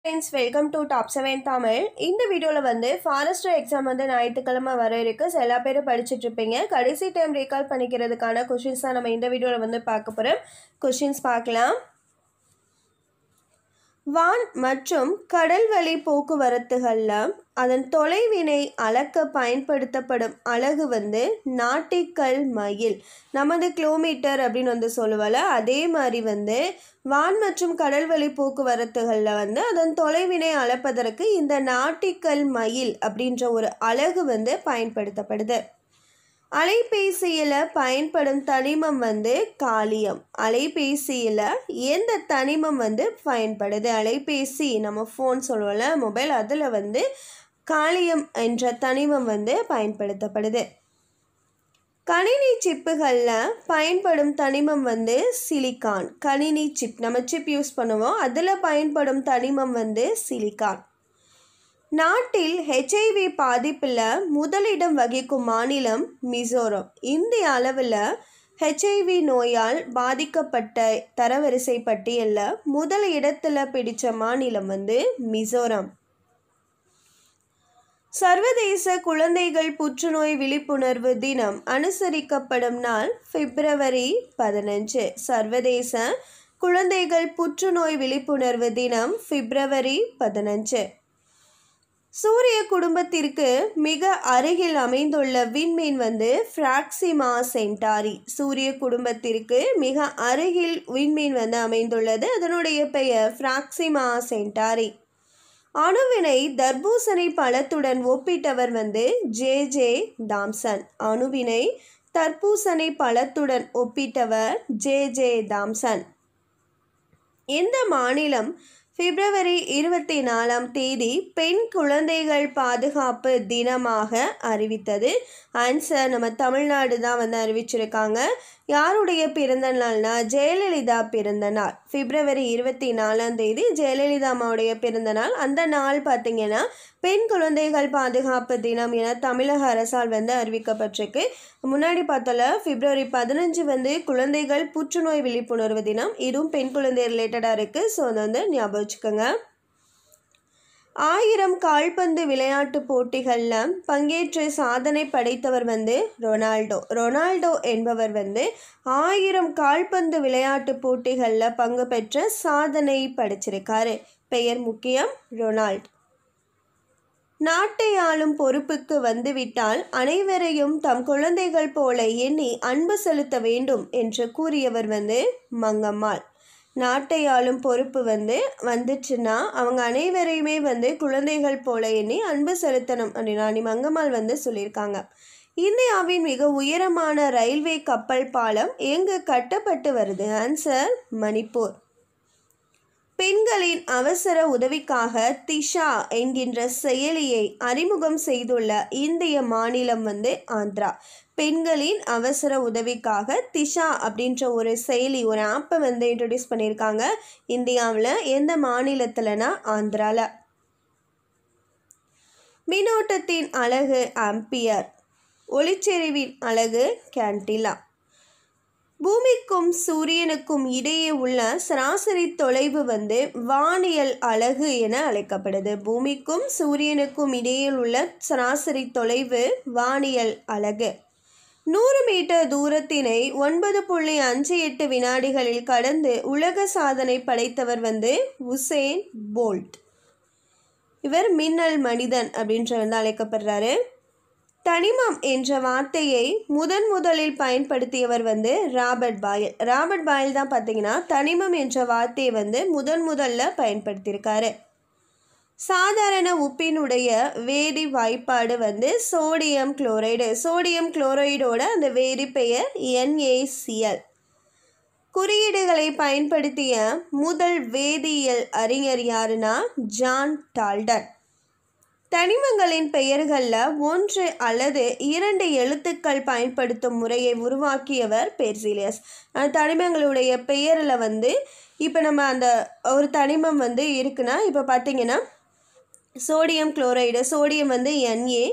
friends welcome to top seven Tamil இந்த வீடியோவில் வந்து ஃபாரஸ்டர் எக்ஸாம் வந்து ஞாயிற்றுக்கிழமை வர இருக்கு ஸோ எல்லா பேரும் படிச்சுட்டு இருப்பீங்க கடைசி டைம் ரீகால் பண்ணிக்கிறதுக்கான கொஷின்ஸ் தான் நம்ம இந்த வீடியோவில் வந்து பார்க்க போகிறோம் கொஷின்ஸ் பார்க்கலாம் வான் மற்றும் கடல்வழி போக்குவரத்துகளில் அதன் தொலைவினை அளக்க பயன்படுத்தப்படும் அலகு வந்து நாட்டிக்கல் மைல் நமது கிலோமீட்டர் அப்படின்னு வந்து சொல்லுவல அதே மாதிரி வந்து வான் மற்றும் கடல்வழி போக்குவரத்துகளில் வந்து அதன் தொலைவினை அளப்பதற்கு இந்த நாட்டிக்கல் மைல் அப்படின்ற ஒரு அலகு வந்து பயன்படுத்தப்படுது அலைபேசியில் பயன்படும் தனிமம் வந்து காலியம் அலைபேசியில் எந்த தனிமம் வந்து பயன்படுது அலைபேசி நம்ம ஃபோன் சொல்லுவோம்ல மொபைல் அதில் வந்து காலியம் என்ற தனிமம் வந்து பயன்படுத்தப்படுது கணினி சிப்புகளில் பயன்படும் தனிமம் வந்து சிலிக்கான் கணினி சிப் நம்ம சிப் யூஸ் பண்ணுவோம் அதில் பயன்படும் தனிமம் வந்து சிலிக்கான் நாட்டில் ஹெச்ஐவி பாதிப்பில் முதலிடம் வகிக்கும் மாநிலம் மிசோரம் இந்திய அளவில் ஹெச்ஐவி நோயால் பாதிக்கப்பட்ட தரவரிசை பட்டியலில் முதல் இடத்துல பிடிச்ச மாநிலம் வந்து மிசோரம் சர்வதேச குழந்தைகள் புற்றுநோய் விழிப்புணர்வு தினம் அனுசரிக்கப்படும் நாள் பிப்ரவரி பதினஞ்சு சர்வதேச குழந்தைகள் புற்றுநோய் விழிப்புணர்வு தினம் பிப்ரவரி பதினஞ்சு சூரிய குடும்பத்திற்கு மிக அருகில் அமைந்துள்ள விண்மீன் வந்து ஃப்ராக்சிமா சென்டாரி சூரிய குடும்பத்திற்கு மிக அருகில் விண்மீன் வந்து அமைந்துள்ளது அதனுடைய பெயர் ஃப்ராக்சிமா சென்டாரி அணுவினை தர்பூசணி பழத்துடன் ஒப்பிட்டவர் வந்து ஜே ஜே தாம்சன் அணுவினை தர்பூசணி பழத்துடன் ஒப்பிட்டவர் ஜே ஜே தாம்சன் இந்த மாநிலம் பிப்ரவரி இருபத்தி நாலாம் தேதி பெண் குழந்தைகள் பாதுகாப்பு தினமாக அறிவித்தது ஆன்சர் நம்ம தமிழ்நாடு தான் வந்து அறிவிச்சிருக்காங்க யாருடைய பிறந்த நாள்னா ஜெயலலிதா பிறந்த நாள் பிப்ரவரி இருபத்தி நாலாம் தேதி ஜெயலலிதா அம்மாவுடைய பிறந்த நாள் அந்த நாள் பார்த்திங்கன்னா பெண் குழந்தைகள் பாதுகாப்பு தினம் என தமிழக அரசால் வந்து அறிவிக்கப்பட்டிருக்கு முன்னாடி பார்த்தல பிப்ரவரி பதினஞ்சு வந்து குழந்தைகள் புற்றுநோய் விழிப்புணர்வு தினம் இதுவும் பெண் குழந்தை ரிலேட்டடாக இருக்குது ஸோ அதை வந்து ஞாபகம் வச்சுக்கோங்க ஆயிரம் கால்பந்து விளையாட்டு போட்டிகளில் பங்கேற்று சாதனை படைத்தவர் வந்து ரொனால்டோ ரொனால்டோ என்பவர் வந்து ஆயிரம் கால்பந்து விளையாட்டு போட்டிகளில் பங்கு பெற்ற சாதனை படைச்சிருக்காரு பெயர் முக்கியம் ரொனால்ட் நாட்டை ஆளும் பொறுப்புக்கு வந்துவிட்டால் அனைவரையும் தம் குழந்தைகள் போல எண்ணி அன்பு செலுத்த வேண்டும் என்று கூறியவர் வந்து மங்கம்மாள் நாட்டை ஆளும் பொறுப்பு வந்து வந்துச்சுன்னா அவங்க அனைவரையுமே வந்து குழந்தைகள் போல எண்ணி அன்பு செலுத்தணும் அப்படின்னு ராணி மங்கம்மாள் வந்து சொல்லியிருக்காங்க இந்தியாவின் மிக உயரமான ரயில்வே கப்பல் பாலம் எங்கு கட்டப்பட்டு வருது ஆன்சர் மணிப்பூர் பெண்களின் அவசர உதவிக்காக திஷா என்கின்ற செயலியை அறிமுகம் செய்துள்ள இந்திய மாநிலம் வந்து ஆந்திரா பெண்களின் அவசர உதவிக்காக திஷா அப்படின்ற ஒரு செயலி ஒரு ஆப்பை வந்து இன்ட்ரடியூஸ் பண்ணியிருக்காங்க இந்தியாவில் எந்த மாநிலத்தில்னா ஆந்திராவில் மின்னோட்டத்தின் அழகு ஆம்பியர் ஒளிச்செறிவின் அழகு கேண்டிலா பூமிக்கும் சூரியனுக்கும் இடையே உள்ள சராசரி தொலைவு வந்து வானியல் அலகு என அழைக்கப்படுது பூமிக்கும் சூரியனுக்கும் இடையே உள்ள சராசரி தொலைவு வானியல் அலகு நூறு மீட்டர் தூரத்தினை ஒன்பது புள்ளி அஞ்சு எட்டு வினாடிகளில் கடந்து உலக சாதனை படைத்தவர் வந்து உசேன் போல்ட் இவர் மின்னல் மனிதன் அப்படின்ற வந்து அழைக்கப்படுறாரு தனிமம் என்ற வார்த்தையை முதன் முதலில் பயன்படுத்தியவர் வந்து ராபர்ட் பாயல் ராபர்ட் பாயல் தான் பார்த்தீங்கன்னா தனிமம் என்ற வார்த்தையை வந்து முதன் முதல்ல பயன்படுத்தியிருக்காரு சாதாரண உப்பினுடைய வேதி வாய்ப்பாடு வந்து சோடியம் குளோரைடு சோடியம் குளோரைடோட அந்த வேதி பெயர் என்ஏசிஎல் குறியீடுகளை பயன்படுத்திய முதல் வேதியியல் அறிஞர் யாருன்னா ஜான் டால்டன் தனிமங்களின் பெயர்களில் ஒன்று அல்லது இரண்டு எழுத்துக்கள் பயன்படுத்தும் முறையை உருவாக்கியவர் பெர்சிலியஸ் அந்த தனிமங்களுடைய பெயரில் வந்து இப்போ நம்ம அந்த ஒரு தனிமம் வந்து இருக்குன்னா இப்போ பார்த்தீங்கன்னா சோடியம் குளோரைடு சோடியம் வந்து என்ஏ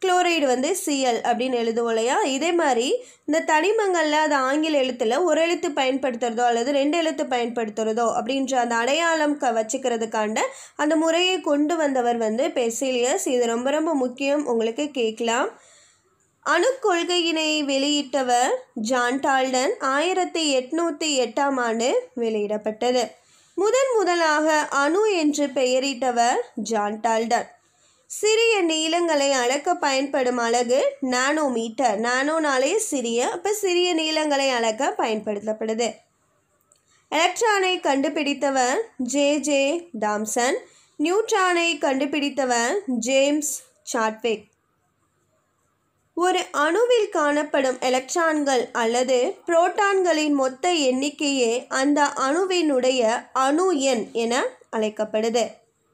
குளோரைடு வந்து சிஎல் அப்படின்னு எழுதுவோம் இல்லையா இதே மாதிரி இந்த தனிமங்களில் அது ஆங்கில எழுத்தில் ஒரு எழுத்து பயன்படுத்துகிறதோ அல்லது ரெண்டு எழுத்து பயன்படுத்துகிறதோ அப்படின்ற அந்த அடையாளம் க வச்சுக்கிறதுக்காண்ட அந்த முறையை கொண்டு வந்தவர் வந்து பெசிலியஸ் இது ரொம்ப ரொம்ப முக்கியம் உங்களுக்கு கேட்கலாம் அணுக்கொள்கையினை வெளியிட்டவர் ஜான் டால்டன் ஆயிரத்தி எட்நூற்றி எட்டாம் ஆண்டு வெளியிடப்பட்டது முதன் முதலாக அணு என்று பெயரிட்டவர் ஜான் டால்டன் சிறிய நீளங்களை அளக்க பயன்படும் அலகு நானோமீட்டர் நானோனாலே சிறிய அப்போ சிறிய நீளங்களை அளக்க பயன்படுத்தப்படுது எலக்ட்ரானை கண்டுபிடித்தவர் ஜே ஜே தாம்சன் நியூட்ரானை கண்டுபிடித்தவர் ஜேம்ஸ் சாட்விக் ஒரு அணுவில் காணப்படும் எலக்ட்ரான்கள் அல்லது புரோட்டான்களின் மொத்த எண்ணிக்கையே அந்த அணுவினுடைய அணு எண் என அழைக்கப்படுது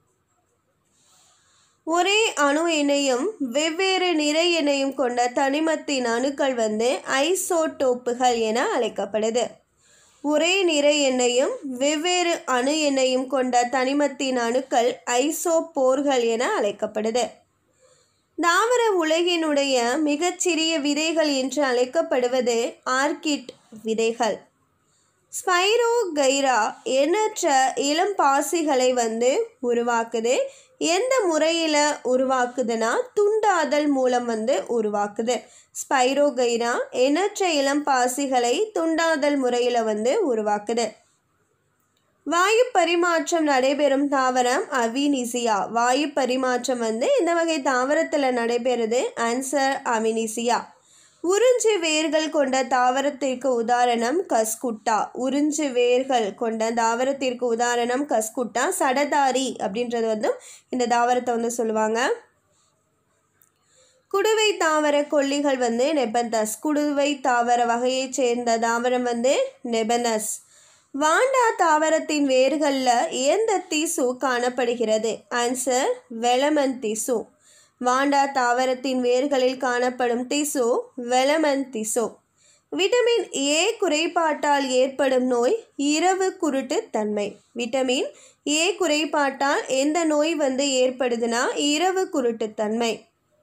ஒரே அணு எண்ணையும் வெவ்வேறு நிறை எண்ணையும் கொண்ட தனிமத்தின் அணுக்கள் வந்து ஐசோடோப்புகள் என அழைக்கப்படுது ஒரே நிறை எண்ணையும் வெவ்வேறு அணு எண்ணையும் கொண்ட தனிமத்தின் அணுக்கள் ஐசோபோர்கள் என அழைக்கப்படுது தாவர உலகினுடைய மிகச்சிறிய விதைகள் என்று அழைக்கப்படுவது ஆர்கிட் விதைகள் ஸ்பைரோகைரா எண்ணற்ற இளம் பாசிகளை வந்து உருவாக்குது எந்த முறையில் உருவாக்குதுன்னா துண்டாதல் மூலம் வந்து உருவாக்குது ஸ்பைரோகைரா எண்ணற்ற இளம் பாசிகளை துண்டாதல் முறையில் வந்து உருவாக்குது வாயு பரிமாற்றம் நடைபெறும் தாவரம் அவினிசியா வாயு பரிமாற்றம் வந்து இந்த வகை தாவரத்தில் நடைபெறுது ஆன்சர் அவினிசியா உறிஞ்சு வேர்கள் கொண்ட தாவரத்திற்கு உதாரணம் கஸ்குட்டா உறிஞ்சு வேர்கள் கொண்ட தாவரத்திற்கு உதாரணம் கஸ்குட்டா சடதாரி அப்படின்றது வந்து இந்த தாவரத்தை வந்து சொல்லுவாங்க குடுவை தாவர கொல்லிகள் வந்து நெபந்தஸ் குடுவை தாவர வகையைச் சேர்ந்த தாவரம் வந்து நெபனஸ் வாண்டா தாவரத்தின் வேர்களில் எந்த திசு காணப்படுகிறது ஆன்சர் வெளமன் திசு வாண்டா தாவரத்தின் வேர்களில் காணப்படும் திசு வெளமன் திசு விட்டமின் ஏ குறைபாட்டால் ஏற்படும் நோய் இரவு குருட்டு தன்மை விட்டமின் ஏ குறைபாட்டால் எந்த நோய் வந்து ஏற்படுதுன்னா இரவு குருட்டுத்தன்மை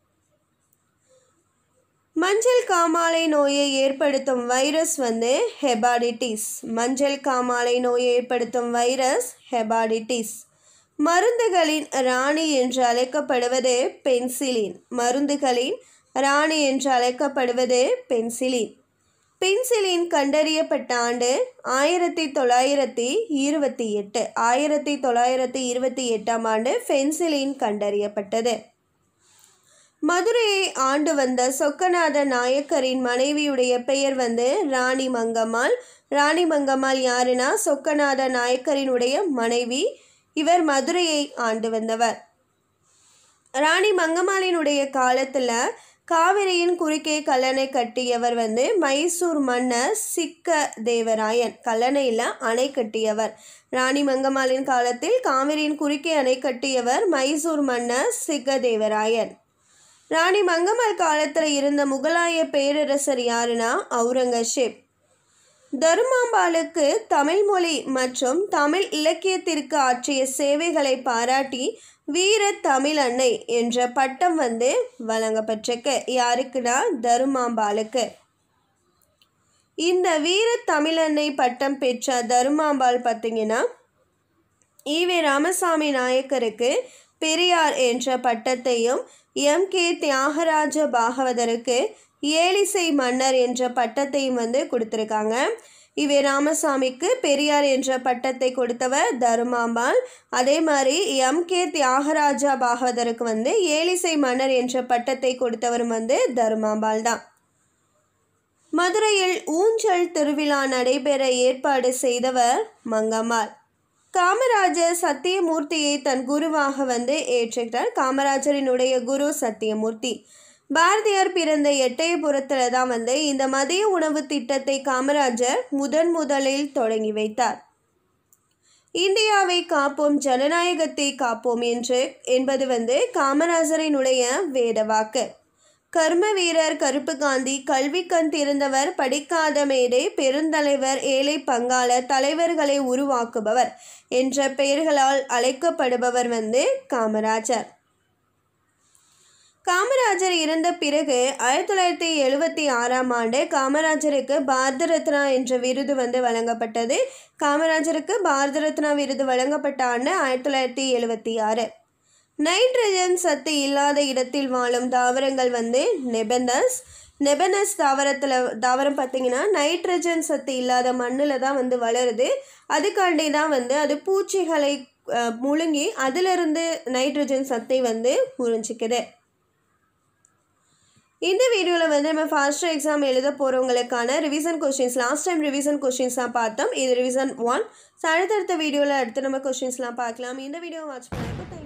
மஞ்சள் காமாலை நோயை ஏற்படுத்தும் வைரஸ் வந்து ஹெபாடிட்டிஸ் மஞ்சள் காமாலை நோயை ஏற்படுத்தும் வைரஸ் ஹெபாடிட்டிஸ் மருந்துகளின் ராணி என்று அழைக்கப்படுவது பென்சிலின் மருந்துகளின் ராணி என்று அழைக்கப்படுவது பென்சிலின் பென்சிலின் கண்டறியப்பட்ட ஆண்டு ஆயிரத்தி தொள்ளாயிரத்தி இருபத்தி எட்டு ஆயிரத்தி தொள்ளாயிரத்தி இருபத்தி எட்டாம் ஆண்டு பென்சிலின் கண்டறியப்பட்டது மதுரையை ஆண்டு வந்த சொக்கநாத நாயக்கரின் மனைவியுடைய பெயர் வந்து ராணி மங்கம்மாள் ராணி மங்கம்மாள் யாருன்னா சொக்கநாத நாயக்கரினுடைய மனைவி இவர் மதுரையை ஆண்டு வந்தவர் ராணி மங்கம்மாளினுடைய காலத்தில் காவிரியின் குறுக்கே கல்லணை கட்டியவர் வந்து மைசூர் மன்னர் சிக்க தேவராயன் கல்லணையில் அணை கட்டியவர் ராணி மங்கம்மாளின் காலத்தில் காவிரியின் குறுக்கே அணை கட்டியவர் மைசூர் மன்னர் சிக்க தேவராயன் ராணி மங்கம்மாள் காலத்தில் இருந்த முகலாய பேரரசர் யாருன்னா அவுரங்கசீப் தருமாம்பாளுக்கு தமிழ் மொழி மற்றும் தமிழ் இலக்கியத்திற்கு ஆற்றிய சேவைகளை பாராட்டி வீர தமிழ் அன்னை என்ற பட்டம் வந்து வழங்கப்பட்டிருக்கு யாருக்குன்னா தருமாம்பாளுக்கு இந்த வீர தமிழன்னை பட்டம் பெற்ற தருமாம்பாள் பார்த்தீங்கன்னா ஈவே ராமசாமி நாயக்கருக்கு பெரியார் என்ற பட்டத்தையும் எம் கே தியாகராஜ பாகவதருக்கு ஏலிசை மன்னர் என்ற பட்டத்தையும் வந்து கொடுத்துருக்காங்க இவே ராமசாமிக்கு பெரியார் என்ற பட்டத்தை கொடுத்தவர் தருமாம்பாள் அதே மாதிரி எம் கே தியாகராஜா பாகவதருக்கு வந்து ஏலிசை மன்னர் என்ற பட்டத்தை கொடுத்தவரும் வந்து தருமாம்பாள் தான் மதுரையில் ஊஞ்சல் திருவிழா நடைபெற ஏற்பாடு செய்தவர் மங்கம்மாள் காமராஜர் சத்தியமூர்த்தியை தன் குருவாக வந்து ஏற்றுக்கிறார் காமராஜரினுடைய குரு சத்தியமூர்த்தி பாரதியார் பிறந்த எட்டயபுரத்தில் தான் வந்து இந்த மதிய உணவு திட்டத்தை காமராஜர் முதன் முதலில் தொடங்கி வைத்தார் இந்தியாவை காப்போம் ஜனநாயகத்தை காப்போம் என்று என்பது வந்து காமராஜரினுடைய வேத வாக்கு கர்ம வீரர் கருப்பு காந்தி கல்வி கண் திறந்தவர் படிக்காத மேடை பெருந்தலைவர் ஏழை பங்காளர் தலைவர்களை உருவாக்குபவர் என்ற பெயர்களால் அழைக்கப்படுபவர் வந்து காமராஜர் காமராஜர் இறந்த பிறகு ஆயிரத்தி தொள்ளாயிரத்தி எழுபத்தி ஆறாம் ஆண்டு காமராஜருக்கு பாரத ரத்னா என்ற விருது வந்து வழங்கப்பட்டது காமராஜருக்கு பாரத ரத்னா விருது வழங்கப்பட்ட ஆண்டு ஆயிரத்தி தொள்ளாயிரத்தி எழுபத்தி ஆறு நைட்ரஜன் சத்து இல்லாத இடத்தில் வாழும் தாவரங்கள் வந்து நெபந்தஸ் நெபனஸ் தாவரத்தில் தாவரம் பார்த்தீங்கன்னா நைட்ரஜன் சத்து இல்லாத மண்ணில் தான் வந்து வளருது அதுக்காண்டி தான் வந்து அது பூச்சிகளை அஹ், முழுங்கி அதிலிருந்து நைட்ரஜன் சத்தை வந்து உறிஞ்சிக்குது இந்த வீடியோவில் வந்து நம்ம ஃபாஸ்டர் எக்ஸாம் எழுத போகிறவங்களுக்கான revision questions last time revision questions தான் பார்த்தோம் இது ரிவிஷன் ஒன் அடுத்தடுத்த வீடியோவில் அடுத்து நம்ம கொஷின்ஸ்லாம் பார்க்கலாம் இந்த வீடியோ வாட்ச் பண்ணுறப்போ